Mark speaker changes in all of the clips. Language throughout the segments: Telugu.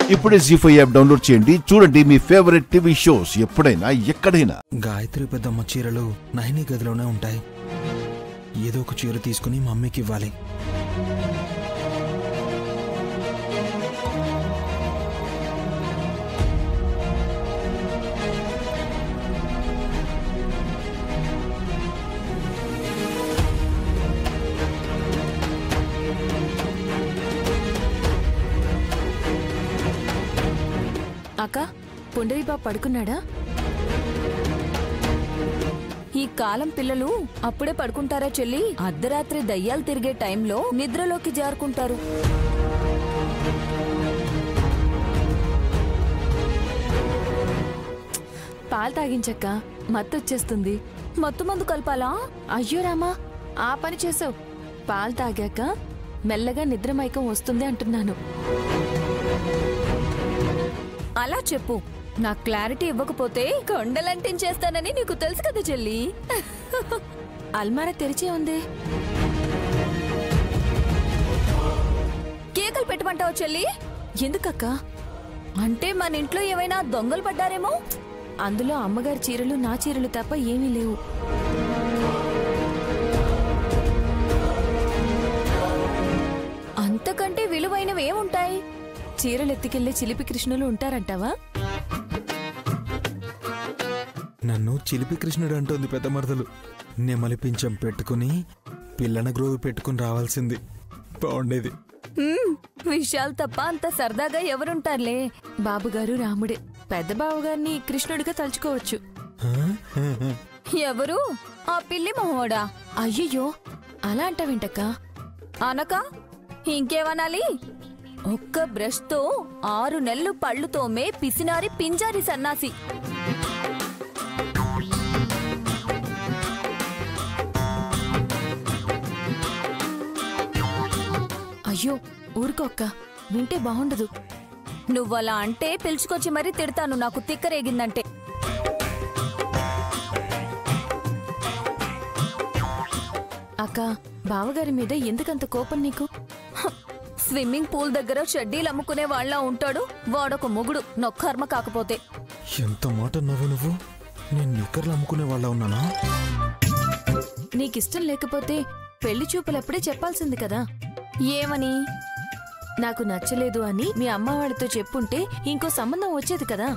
Speaker 1: ఇప్పుడే జీ ఫైవ్ యాప్ డౌన్లోడ్ చేయండి చూడండి మీ ఫేవరెట్ టీవీ షోస్ ఎప్పుడైనా ఎక్కడైనా
Speaker 2: గాయత్రి పెద్దమ్మ చీరలు నైని గదిలోనే ఉంటాయి ఏదో ఒక చీర తీసుకుని మమ్మీకి ఇవ్వాలి
Speaker 3: అక్క పుండరీబాబు పడుకున్నాడా ఈ కాలం పిల్లలు అప్పుడే పడుకుంటారా చెల్లి అర్ధరాత్రి దయ్యాలు తిరిగే టైంలో నిద్రలోకి జారుకుంటారు పాలు తాగించక్క మత్తు వచ్చేస్తుంది మత్తు మందు కలపాలా అయ్యో రామా ఆ పని చేసావు పాలు తాగాక మెల్లగా నిద్రమైకం వస్తుంది అంటున్నాను అలా చెప్పు నా క్లారిటీ ఇవ్వకపోతే కొండలంటించేస్తానని నీకు తెలుసు కదా చెల్లి అల్మారా తెరిచే ఉంది కేకలు పెట్టమంటావు చెల్లి ఎందుకక్క అంటే మన ఇంట్లో ఏమైనా దొంగలు పడ్డారేమో అందులో అమ్మగారి చీరలు నా చీరలు తప్ప ఏమీ లేవు అంతకంటే విలువైనవి ఏముంటాయి చీరలు ఎత్తుకెళ్లే చిలిపి కృష్ణులు ఉంటారంటావా
Speaker 2: నన్ను చిలిపి కృష్ణుడు అంటోంది పెద్ద మరదలు నెమలి పింఛం పెట్టుకుని పిల్లన గ్రోవి పెట్టుకుని రావాల్సింది బాగుండేది
Speaker 3: హ్మ్, విషయాలు తప్ప అంత సరదాగా ఎవరుంటారులే బాబుగారు రాముడే పెద్ద బావగారిని కృష్ణుడిగా తలుచుకోవచ్చు
Speaker 2: హా?
Speaker 3: ఎవరు ఆ పిల్లి మొహోడా అయ్యయ్యో అలా అంటావేంటక్క అనక ఇంకేమనాలి ఒక్క బ్రష్ తో ఆరు నెలలు పళ్ళు తోమే పిసినారి పింజారి సన్నాసి అయ్యో ఊరుకోక్క వింటే బాగుండదు నువ్వలా అంటే పిలుచుకొచ్చి మరీ తిడతాను నాకు తిక్కరేగిందంటే అక్క బావగారి మీద ఎందుకంత కోపం నీకు హ, స్విమ్మింగ్ పూల్ దగ్గర షడ్డీలు అమ్ముకునే వాళ్ళ ఉంటాడు వాడొక మొగుడు నొక్కర్మ కాకపోతే
Speaker 2: ఎంత మాట అన్నావు నువ్వు నేను నిక్కర్లు అమ్ముకునే వాళ్ళ ఉన్నానా
Speaker 3: నీకిష్టం లేకపోతే పెళ్లి చూపులప్పుడే చెప్పాల్సింది కదా ఏమని నాకు నచ్చలేదు అని మీ అమ్మ వాళ్ళతో చెప్పుంటే ఇంకో సంబంధం వచ్చేది కదా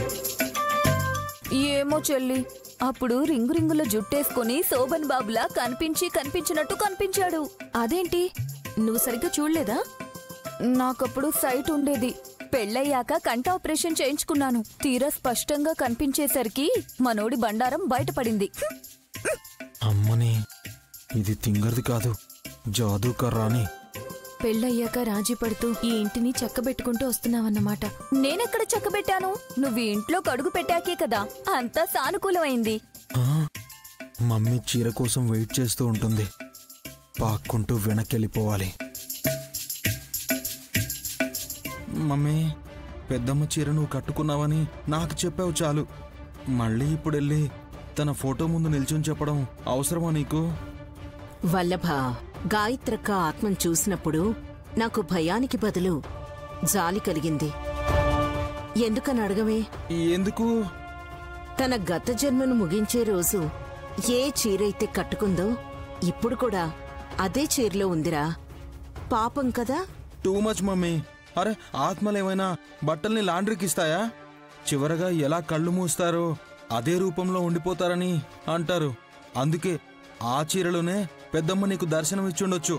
Speaker 3: ఏమో చెల్లి అప్పుడు రింగు రింగుల జుట్టేసుకొని శోభన్ బాబులా కనిపించి కనిపించినట్టు కనిపించాడు అదేంటి నువ్వు సరిగ్గా చూడలేదా నాకప్పుడు సైట్ ఉండేది పెళ్ళయ్యాక కంట ఆపరేషన్ చేయించుకున్నాను తీరా స్పష్టంగా కనిపించేసరికి మనోడి బండారం బయటపడింది
Speaker 2: అమ్మని ఇది తింగర్ది కాదు జాదూ కర్రాని
Speaker 3: పెళ్ళయ్యాక రాజీ పడుతూ ఈ ఇంటిని చక్కబెట్టుకుంటూ వస్తున్నావన్నమాట నేనెక్కడ చక్కబెట్టాను నువ్వు ఈ ఇంట్లో కడుగు పెట్టాకే కదా అంతా సానుకూలమైంది
Speaker 2: ఆ, మమ్మీ చీర కోసం వెయిట్ చేస్తూ ఉంటుంది పాక్కుంటూ వెనక్కి వెళ్ళిపోవాలి మమ్మీ పెద్దమ్మ చీర నువ్వు కట్టుకున్నావని నాకు చెప్పావు చాలు మళ్ళీ ఇప్పుడు వెళ్ళి తన ఫోటో ముందు నిల్చుని చెప్పడం అవసరమా నీకు
Speaker 4: వల్లభ గాయత్రక్క ఆత్మను చూసినప్పుడు నాకు భయానికి బదులు జాలి కలిగింది ఎందుకని అడగవే
Speaker 2: ఎందుకు
Speaker 4: తన గత జన్మను ముగించే రోజు ఏ చీరైతే కట్టుకుందో ఇప్పుడు కూడా అదే చీరలో ఉందిరా పాపం కదా
Speaker 2: టూ మచ్ మమ్మీ అరే ఆత్మలేమైనా బట్టల్ని లాండ్రీకి ఇస్తాయా చివరగా ఎలా కళ్ళు మూస్తారో అదే రూపంలో ఉండిపోతారని అంటారు అందుకే ఆ చీరలోనే పెద్దమ్మ నీకు దర్శనం ఇచ్చుండొచ్చు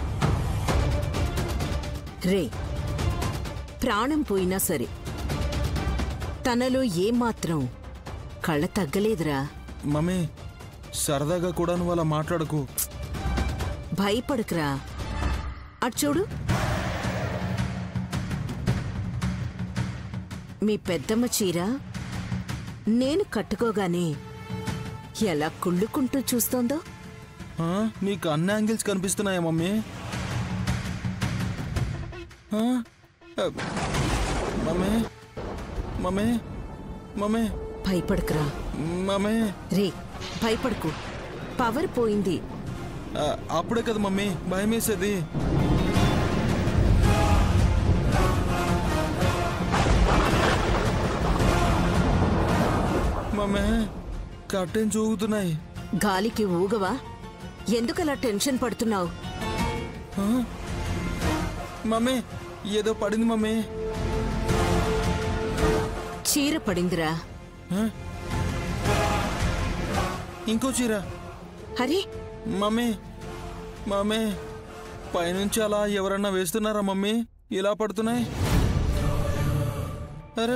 Speaker 4: రే ప్రాణం పోయినా సరే తనలో ఏమాత్రం కళ్ళ తగ్గలేదురా
Speaker 2: మమ్మీ సరదాగా కూడా నువ్వు అలా మాట్లాడకు
Speaker 4: భయపడకురా అటు చూడు మీ పెద్దమ్మ చీర నేను కట్టుకోగానే ఎలా కుళ్ళుకుంటూ చూస్తోందో
Speaker 2: ఆ, నీకు అన్ని యాంగిల్స్ కనిపిస్తున్నాయా మమ్మీ ఆ? ఆ, మమ్మీ మమ్మీ మమ్మీ
Speaker 4: భయపడకురా
Speaker 2: మమ్మీ
Speaker 4: రే భయపడకు పవర్ పోయింది
Speaker 2: ఆ, అప్పుడే కదా మమ్మీ భయం వేసేది మమ్మే కట్టెం చూగుతున్నాయి
Speaker 4: గాలికి ఊగవా ఎందుకలా టెన్షన్ పడుతున్నావు
Speaker 2: మమ్మీ ఏదో పడింది మమ్మీ
Speaker 4: చీర పడిందిరా
Speaker 2: ఆ? ఇంకో చీర
Speaker 4: అరే
Speaker 2: మమ్మీ మమ్మీ పైనుంచి అలా ఎవరన్నా వేస్తున్నారా మమ్మీ ఇలా పడుతున్నాయి అరే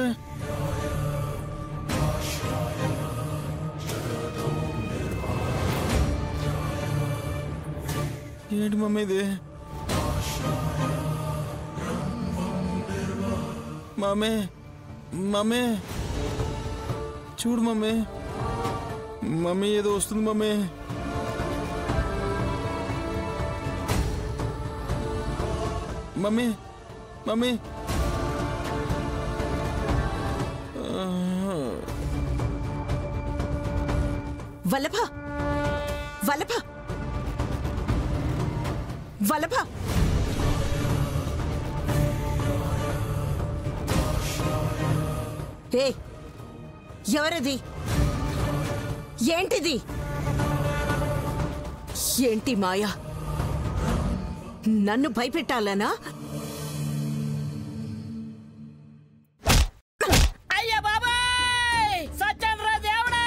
Speaker 2: ఏంటి మమ్మీ ఇది మమ్మీ మమ్మీ చూడు మమ్మీ మమ్మీ ఏదో వస్తుంది mummy mummy mummy
Speaker 4: Vallabha Vallabha Vallabha ఏ ఎవరది ఏంటిది ఏంటి మాయా నన్ను భయపెట్టాలనా
Speaker 5: అయ్య బాబాయ్ సత్యంద్ర దేవుడా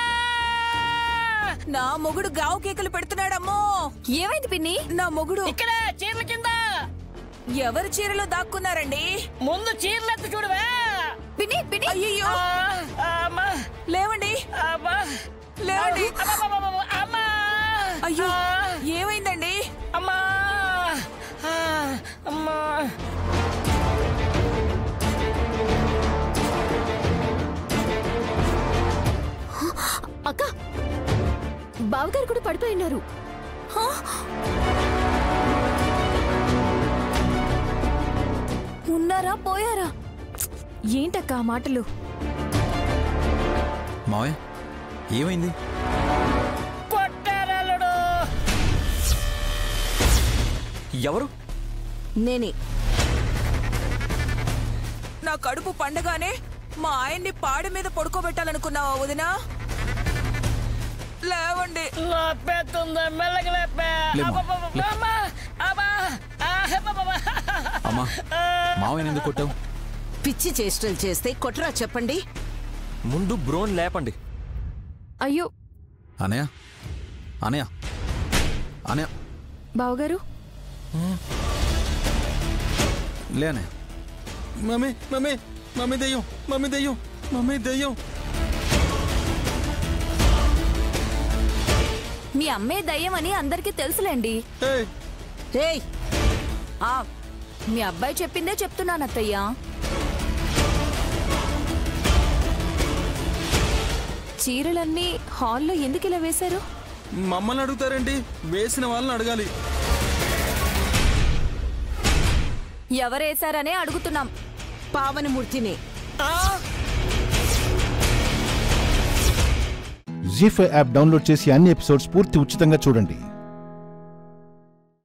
Speaker 3: నా మొగుడు గావు కేకలు పెడుతున్నాడమ్మో ఏమైంది పిన్ని నా మొగుడు
Speaker 5: ఇక్కడ చీరల కింద
Speaker 3: ఎవరి చీరలో దాక్కున్నారండి
Speaker 5: ముందు చీరలు ఎత్తి చూడవే
Speaker 3: పిన్ని పిన్ని అయ్యో
Speaker 5: ఆ, అమ్మా
Speaker 3: లేవండి
Speaker 5: అమ్మా
Speaker 3: లేవండి
Speaker 5: అమ్మా, అమ్మా
Speaker 3: అయ్యో
Speaker 5: ఆ,
Speaker 3: ఏమైందండి
Speaker 5: అమ్మా ఆ, అమ్మా
Speaker 3: అక్క బావగారు కూడా పడిపోయినారు ఉన్నారా పోయారా ఏంటక్క ఆ మాటలు
Speaker 6: మావయ్య ఏమైంది
Speaker 5: కొట్టారల్లుడు
Speaker 6: ఎవరు
Speaker 4: నేనే
Speaker 3: నా కడుపు పండగానే మా ఆయన్ని పాడి మీద పడుకోబెట్టాలనుకున్నావా వదినా లేవండి
Speaker 5: లేపేస్తుంది మెల్లగా లేపే
Speaker 6: లేమ్మా, లే.
Speaker 5: అమ్మా అమ్మా ఆ, అబ్బబ్బబ్బ.
Speaker 6: అమ్మా మావయ్య ఎందుకు కొట్టావు
Speaker 4: పిచ్చి చేష్టలు చేస్తే కొట్టరా చెప్పండి
Speaker 7: ముందు బ్రోన్ లేపండి
Speaker 3: అయ్యో
Speaker 6: అనయ్య అనయ్య అనయ్య
Speaker 3: బావగారు
Speaker 6: లే అనయ్య
Speaker 2: మమ్మీ మమ్మీ మమ్మీ దెయ్యం మమ్మీ దెయ్యం మమ్మీ దెయ్యం
Speaker 3: మీ అమ్మే దయ్యం అని అందరికీ తెలుసులేండి
Speaker 2: ఏయ్
Speaker 4: ఏయ్
Speaker 3: ఆ మీ అబ్బాయి చెప్పిందే చెప్తున్నాను అత్తయ్య చీరలన్నీ హాల్లో ఎందుకు ఇలా వేశారు
Speaker 2: మమ్మల్ని అడుగుతారేంటి వేసిన వాళ్ళని అడగాలి
Speaker 3: ఎవరేశారనే అడుగుతున్నాం
Speaker 4: పావనమూర్తినే
Speaker 1: జీ ఫైవ్ యాప్ డౌన్లోడ్ చేసి అన్ని ఎపిసోడ్స్ పూర్తి ఉచితంగా చూడండి